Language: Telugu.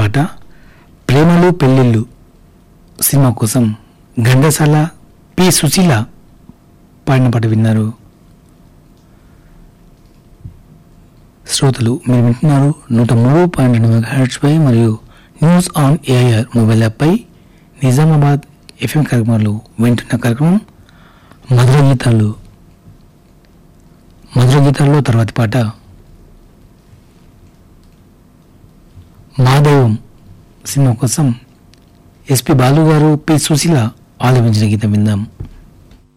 పాట ప్రేమలు పెళ్ళిళ్ళు సినిమా కోసం ఘంటసాల పి సుశీల పాడిన పాట విన్నారు శ్రోతలు మీరు వింటున్నారు నూట మూడు పాయింట్ రెండు మెగాహెర్ట్స్ పై మరియు న్యూస్ ఆన్ ఏఐఆర్ మొబైల్ యాప్పై నిజామాబాద్ ఎఫ్ఎం కార్యక్రమాలు వింటున్న కార్యక్రమం మధుర గీతాలు మధుర గీతాల్లో తర్వాతి పాట మాధవం సినిమా కోసం ఎస్పి బాలు గారు పి సుశీల ఆలపించిన గీతం విందాం